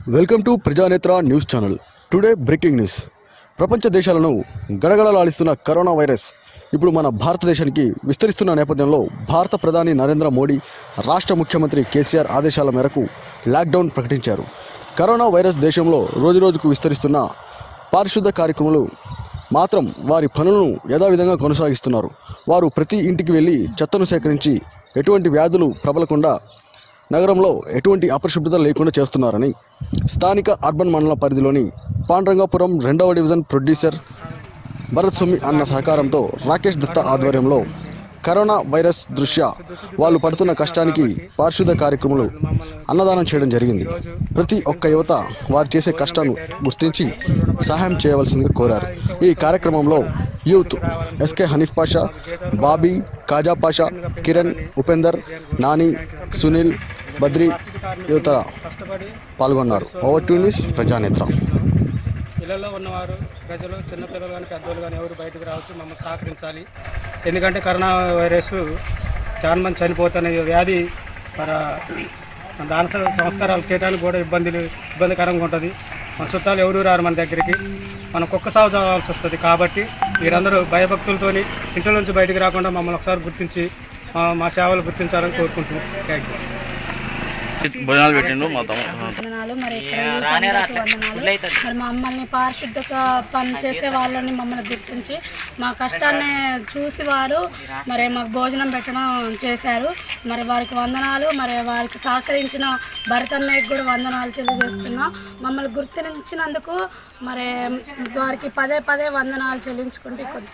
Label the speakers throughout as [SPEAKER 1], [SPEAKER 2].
[SPEAKER 1] welcome to Prajanetra news channel today breaking news ప్రపంచ దేశాలను గడగడలాడిస్తున్న corona virus ఇప్పుడు మన భారతదేశానికి విస్తరిస్తున్న నేపథ్యంలో భారత ప్రధాని నరేంద్ర మోడీ రాష్ట్ర ముఖ్యమంత్రి కేసీఆర్ ఆదేశాల మేరకు లాక్డౌన్ ప్రకటించారు కరోనా వైరస్ దేశంలో రోజురోజుకు విస్తరిస్తున్న పారిశుద్ధ కార్యక్రమాలు మాత్రం వారి పనులను యథావిధంగా కొనసాగిస్తున్నారు వారు ప్రతి ఇంటికి వెళ్ళి చెత్తను సేకరించి ఎటువంటి వ్యాధులు ప్రబలకుండా నగరంలో ఎటువంటి అపరిశుభ్రత లేకుండా చేస్తున్నారని స్థానిక అర్బన్ మండల పరిధిలోని పాండ్రంగాపురం రెండవ డివిజన్ ప్రొడ్యూసర్ భరత్ సొమ్మి అన్న సహకారంతో రాకేష్ దత్తా ఆధ్వర్యంలో కరోనా వైరస్ దృష్ట్యా వాళ్ళు పడుతున్న కష్టానికి పారిశుద్ధ కార్యక్రమాలు అన్నదానం చేయడం జరిగింది ప్రతి ఒక్క యువత వారు చేసే కష్టాన్ని గుర్తించి సహాయం చేయవలసిందిగా కోరారు ఈ కార్యక్రమంలో youth SK Hanif Pasha Bobby Khaja Pasha Kiran Upender Nani Sunil Badri యువత
[SPEAKER 2] కష్టపడి
[SPEAKER 1] పాల్గొన్నారు ఓవర్ టు న్యూస్ ప్రజానేత్ర
[SPEAKER 2] ఇళ్లలో ఉన్నవారు ప్రజలు చిన్నపిల్లలు కానీ పెద్దోళ్ళు కానీ ఎవరు బయటకు రావచ్చు మమ్మల్ని సహకరించాలి ఎందుకంటే కరోనా వైరస్ చాలా మంది చనిపోతున్న ఈ వ్యాధి మన మన దాన సం- సంస్కారాలు చేయడానికి కూడా ఇబ్బందులు ఇబ్బందికరంగా ఉంటుంది మన చుట్టాలు ఎవరు రారు మన దగ్గరికి మనం కుక్క సాగు చదవాల్సి వస్తుంది కాబట్టి మీరందరూ భయభక్తులతోని ఇంట్లో నుంచి బయటకు రాకుండా మమ్మల్ని ఒకసారి గుర్తించి మా- మా సేవలు గుర్తించాలని కోరుకుంటున్నాం థ్యాంక్ యూ
[SPEAKER 3] భోజనాలు పెట్టిండు మా తమ్ముడు
[SPEAKER 4] వందనాలు మరి ఇక్కడ యూత్ వందనాలు మరి మమ్మల్ని పారిశుద్ధత పని చేసే వాళ్ళని మమ్మల్ని గుర్తించి మా కష్టాన్ని చూసి వారు మరి మాకు భోజనం పెట్టడం చేశారు మరి వారికి వందనాలు మరి వారికి సహకరించిన భరతన్నయ్యకి కూడా వందనాలు తెలియజేస్తున్నా మమ్మల్ని గుర్తించినందుకు మరి వారికి పదే పదే వందనాలు చెల్లించుకుంటూ కొద్ది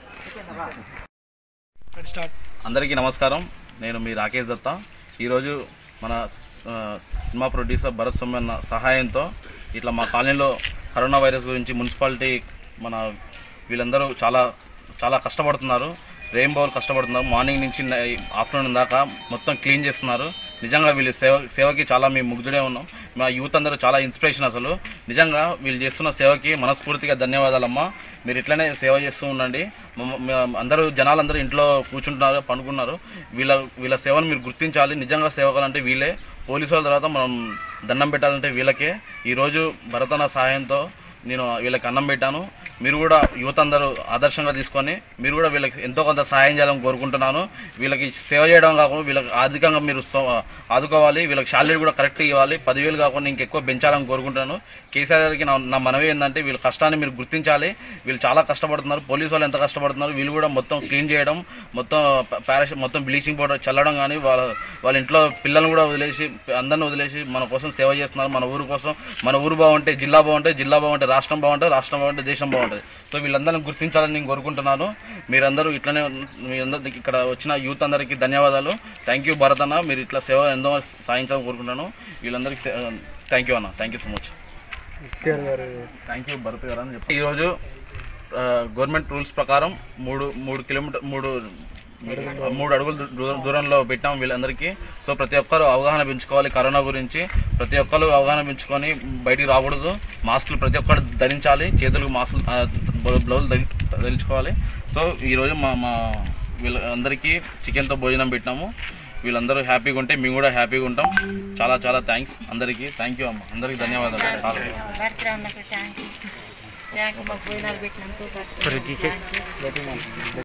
[SPEAKER 2] స్టార్ట్
[SPEAKER 3] అందరికీ నమస్కారం నేను మీ రాకేష్ దత్తా ఈరోజు మన స్- ఆ, సినిమా ప్రొడ్యూసర్ భరత్ సొమ్మెన్న సహాయంతో ఇట్లా మా కాలనీలో కరోనా వైరస్ గురించి మున్సిపాలిటీ మన వీళ్ళందరూ చాలా చాలా కష్టపడుతున్నారు రెయిన్బోలు కష్టపడుతున్నారు మార్నింగ్ నుంచి నై- ఆఫ్టర్నూన్ దాకా మొత్తం క్లీన్ చేస్తున్నారు నిజంగా వీళ్ళు సేవ సేవకి చాలా మేము ముగ్ధుడే ఉన్నాం మా యూత్ అందరూ చాలా ఇన్స్పిరేషన్ అసలు నిజంగా వీళ్ళు చేస్తున్న సేవకి మనస్ఫూర్తిగా ధన్యవాదాలమ్మా మీరు ఇట్లనే సేవ చేస్తూ ఉండండి మమ్మ- మే- అందరూ జనాలందరూ ఇంట్లో కూర్చుంటున్నారు పండుకున్నారు వీళ్ళ వీళ్ళ సేవను మీరు గుర్తించాలి నిజంగా సేవకాలంటే వీళ్ళే పోలీసు వాళ్ళ తర్వాత మనం దండం పెట్టాలంటే వీళ్ళకే ఈరోజు భరతన సహాయంతో నేను వీళ్ళకి అన్నం పెట్టాను మీరు కూడా యువత అందరూ ఆదర్శంగా తీసుకొని మీరు కూడా వీళ్ళకి ఎంతో కొంత సహాయం చేయాలని కోరుకుంటున్నాను వీళ్ళకి సేవ చేయడం కాకుండా వీళ్ళకి ఆర్థికంగా మీరు సో- ఆదుకోవాలి వీళ్ళకి శాలరీ కూడా కరెక్ట్ ఇవ్వాలి పదివేలు కాకుండా ఇంకెక్కువ పెంచాలని కోరుకుంటున్నాను కేసీఆర్ గారికి నా నా మనవి ఏంటంటే వీళ్ళ కష్టాన్ని మీరు గుర్తించాలి వీళ్ళు చాలా కష్టపడుతున్నారు పోలీసు వాళ్ళు ఎంత కష్టపడుతున్నారు వీళ్ళు కూడా మొత్తం క్లీన్ చేయడం మొత్తం పారాష్ మొత్తం బ్లీచింగ్ పౌడర్ చల్లడం కానీ వాళ్ళ వాళ్ళ ఇంట్లో పిల్లల్ని కూడా వదిలేసి అందరిని వదిలేసి మన కోసం సేవ చేస్తున్నారు మన ఊరు కోసం మన ఊరు బాగుంటే జిల్లా బాగుంటే జిల్లా బాగుంటే రాష్ట్రం బాగుంటే రాష్ట్రం బాగుంటే దేశం బాగుంటుంది సో వీళ్ళందరిని గుర్తించాలని నేను కోరుకుంటున్నాను మీరందరూ ఇట్లనే మీ అందరి ఇక్కడ వచ్చిన యూత్ అందరికీ ధన్యవాదాలు థ్యాంక్ యూ భరత్ అన్న మీరు ఇట్లా సేవ ఎంతో సాధించాలని కోరుకుంటున్నాను వీళ్ళందరికీ థ్యాంక్ యూ అన్న thank you so much thank you Bharat గారు అని చెప్పి ఈరోజు గవర్నమెంట్ రూల్స్ ప్రకారం మూడు మూడు కిలోమీటర్ మూడు మూడు అడుగుల దూ- దూరంలో పెట్టాం వీళ్ళందరికీ సో ప్రతి ఒక్కరు అవగాహన పెంచుకోవాలి కరోనా గురించి ప్రతి ఒక్కరు అవగాహన పెంచుకొని బయటికి రాకూడదు మాస్కులు ప్రతి ఒక్కరు ధరించాలి చేతులకు మాస్కులు ఆ, బ్లౌ- బ్లౌజులు ధరి ధరించుకోవాలి సో ఈరోజు మా మా వీళ్ళందరికీ చికెన్తో భోజనం పెట్టినాము వీళ్ళందరూ హ్యాపీగా ఉంటే మేము కూడా హ్యాపీగా ఉంటాం చాలా చాలా థ్యాంక్స్ అందరికీ థ్యాంక్ యూ అమ్మ అందరికీ ధన్యవాదాలు చాలా
[SPEAKER 5] బర్త్డే ఉన్నప్పుడు థ్యాంక్ యూ థ్యాంక్ యూ మాకు భోజనాలు పెట్టినందుకు బర్త్డే థ్యాంక్ యూ